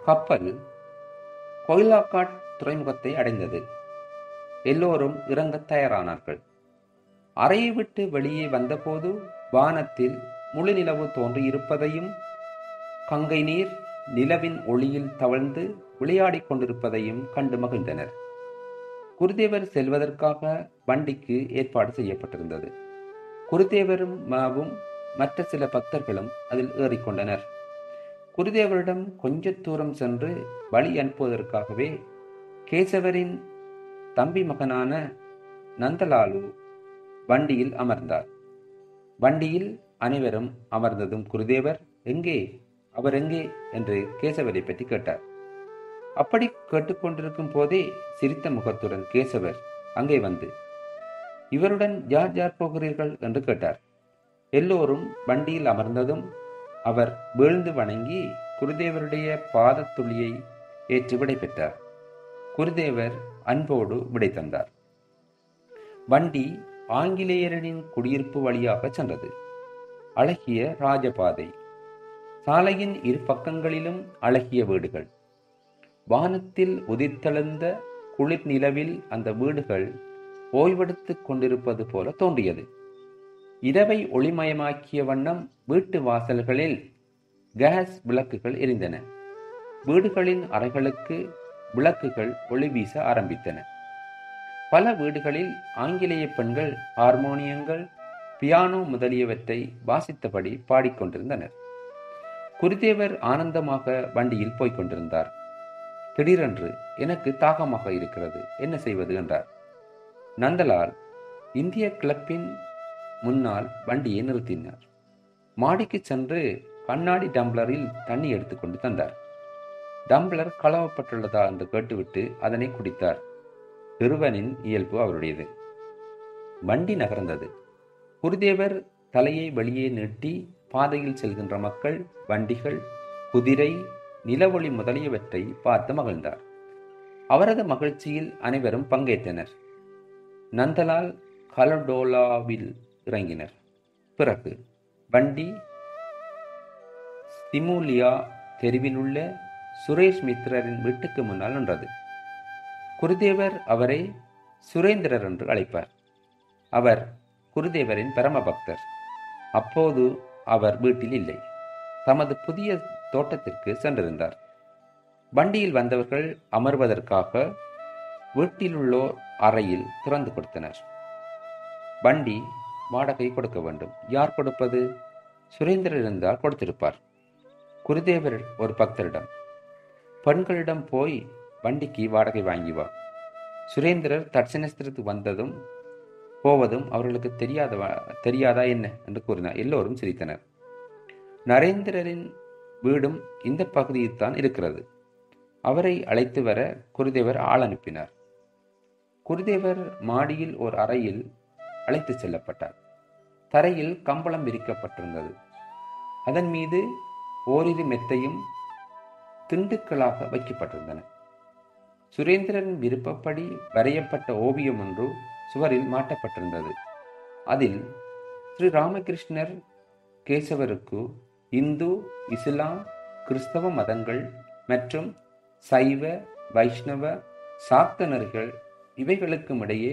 கப்பல் கொயிலாக்காட் துறைமுகத்தை அடைந்தது எல்லோரும் இறங்கத் தயாரானார்கள் அறையை விட்டு வெளியே வந்தபோது வானத்தில் முழு நிலவு தோன்றியிருப்பதையும் கங்கை நீர் நிலவின் ஒளியில் தவழ்ந்து விளையாடிக் கொண்டிருப்பதையும் கண்டு மகிழ்ந்தனர் குருதேவர் செல்வதற்காக வண்டிக்கு ஏற்பாடு செய்யப்பட்டிருந்தது குருதேவரும் மாவும் மற்ற சில பக்தர்களும் அதில் ஏறிக்கொண்டனர் குருதேவரிடம் கொஞ்ச தூரம் சென்று வழி அனுப்புவதற்காகவே கேசவரின் தம்பி மகனான நந்தலாலு வண்டியில் அமர்ந்தார் வண்டியில் அனைவரும் அமர்ந்ததும் குருதேவர் எங்கே அவர் எங்கே என்று கேசவரை பற்றி கேட்டார் அப்படி கேட்டுக்கொண்டிருக்கும் போதே சிரித்த முகத்துடன் கேசவர் அங்கே வந்து இவருடன் யார் யார் போகிறீர்கள் என்று கேட்டார் எல்லோரும் வண்டியில் அமர்ந்ததும் அவர் வீழ்ந்து வணங்கி குருதேவருடைய பாதத்துளியை ஏற்று விடை பெற்றார் குருதேவர் அன்போடு விடை தந்தார் வண்டி ஆங்கிலேயரின் குடியிருப்பு வழியாக சென்றது அழகிய ராஜபாதை சாலையின் இரு பக்கங்களிலும் அழகிய வீடுகள் வானத்தில் உதித்தெழுந்த குளிர் நிலவில் அந்த வீடுகள் ஓய்வெடுத்துக் கொண்டிருப்பது போல தோன்றியது இரவை ஒளிமயமாக்கிய வண்ணம் வீட்டு வாசல்களில் கேஸ் விளக்குகள் எரிந்தன வீடுகளின் அறைகளுக்கு விளக்குகள் ஒளி வீச ஆரம்பித்தன பல வீடுகளில் ஆங்கிலேய பெண்கள் ஹார்மோனியங்கள் பியானோ முதலியவற்றை வாசித்தபடி பாடிக்கொண்டிருந்தனர் குருதேவர் ஆனந்தமாக வண்டியில் போய்க் கொண்டிருந்தார் திடீரென்று எனக்கு தாகமாக இருக்கிறது என்ன செய்வது என்றார் நந்தலால் இந்திய கிளப்பின் முன்னால் வண்டியை நிறுத்தினார் மாடிக்கு சென்று கண்ணாடி டம்ளரில் தண்ணி எடுத்துக்கொண்டு தந்தார் டம்ளர் களவப்பட்டுள்ளதா என்று கேட்டுவிட்டு அதனை குடித்தார் சிறுவனின் இயல்பு அவருடையது வண்டி நகர்ந்தது குருதேவர் தலையை வெளியே நீட்டி பாதையில் செல்கின்ற மக்கள் வண்டிகள் குதிரை நிலவொளி முதலியவற்றை பார்த்து மகிழ்ந்தார் அவரது மகிழ்ச்சியில் அனைவரும் பங்கேற்றனர் நந்தலால் கலடோலாவில் இறங்கினர் பிறகு வண்டி சிமூலியா தெருவில் உள்ள சுரேஷ் மித்ரரின் வீட்டுக்கு முன்னால் நின்றது குருதேவர் அவரை சுரேந்திரர் என்று அழைப்பார் அவர் குருதேவரின் பரம பக்தர் அப்போது அவர் வீட்டில் இல்லை தமது புதிய தோட்டத்திற்கு சென்றிருந்தார் வண்டியில் வந்தவர்கள் அமர்வதற்காக வீட்டிலுள்ளோர் அறையில் திறந்து கொடுத்தனர் வண்டி வாடகை கொடுக்க வேண்டும் யார் கொடுப்பது சுரேந்திரர் இருந்தால் கொடுத்திருப்பார் குருதேவர் ஒரு பக்தரிடம் பெண்களிடம் போய் வண்டிக்கு வாடகை வாங்கி வா சுரேந்திரர் தட்சணஸ்திரத்துக்கு வந்ததும் போவதும் அவர்களுக்கு தெரியாத தெரியாதா என்ன என்று கூறினார் எல்லோரும் சிரித்தனர் நரேந்திரரின் வீடும் இந்த பகுதியில் தான் இருக்கிறது அவரை அழைத்து வர குருதேவர் ஆள் அனுப்பினார் குருதேவர் மாடியில் ஒரு அறையில் அழைத்து செல்லப்பட்டார் தரையில் கம்பளம் விரிக்கப்பட்டிருந்தது அதன் மீது ஓரிரு மெத்தையும் திண்டுக்களாக வைக்கப்பட்டிருந்தன சுரேந்திரன் விருப்பப்படி வரையப்பட்ட ஓவியம் ஒன்று சுவரில் மாட்டப்பட்டிருந்தது அதில் ஸ்ரீ ராமகிருஷ்ணர் கேசவருக்கு இந்து இஸ்லாம் கிறிஸ்தவ மதங்கள் மற்றும் சைவ வைஷ்ணவ சாக்த நெறிகள் இவைகளுக்கும் இடையே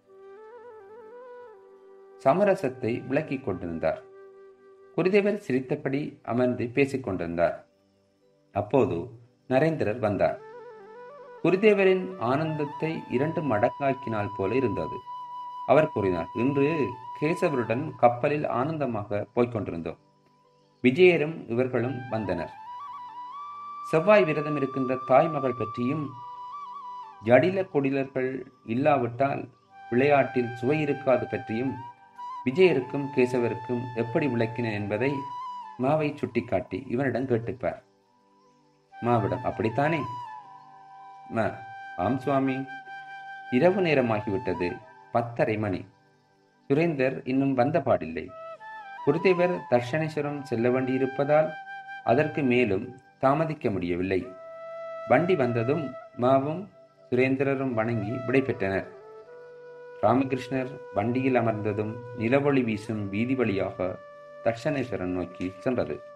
சமரசத்தை விளக்கிக் கொண்டிருந்தார் குருதேவர் சிரித்தபடி அமர்ந்து பேசிக் கொண்டிருந்தார் அப்போது நரேந்திரர் வந்தார் குருதேவரின் ஆனந்தத்தை இரண்டு மடங்காக்கினால் போல இருந்தது அவர் கூறினார் இன்று கேசவருடன் கப்பலில் ஆனந்தமாக போய்கொண்டிருந்தோம் விஜயரும் இவர்களும் வந்தனர் செவ்வாய் விரதம் இருக்கின்ற தாய்மகள் பற்றியும் ஜடில கொடிலர்கள் இல்லாவிட்டால் விளையாட்டில் சுவை இருக்காது பற்றியும் விஜயருக்கும் கேசவருக்கும் எப்படி விளக்கினேன் என்பதை மாவை சுட்டிக்காட்டி இவனிடம் கேட்டுப்பார் மாவிடம் அப்படித்தானே ம ஆம் சுவாமி இரவு நேரமாகிவிட்டது பத்தரை மணி சுரேந்தர் இன்னும் வந்த பாடில்லை குருதேவர் தர்ஷனேஸ்வரம் செல்ல வேண்டியிருப்பதால் அதற்கு மேலும் தாமதிக்க முடியவில்லை வண்டி வந்ததும் மாவும் சுரேந்திரரும் வணங்கி விடை பெற்றனர் ராமகிருஷ்ணர் வண்டியில் அமர்ந்ததும் நிலவொளி வீசும் வீதி வழியாக தட்சணேஸ்வரன் நோக்கி சென்றது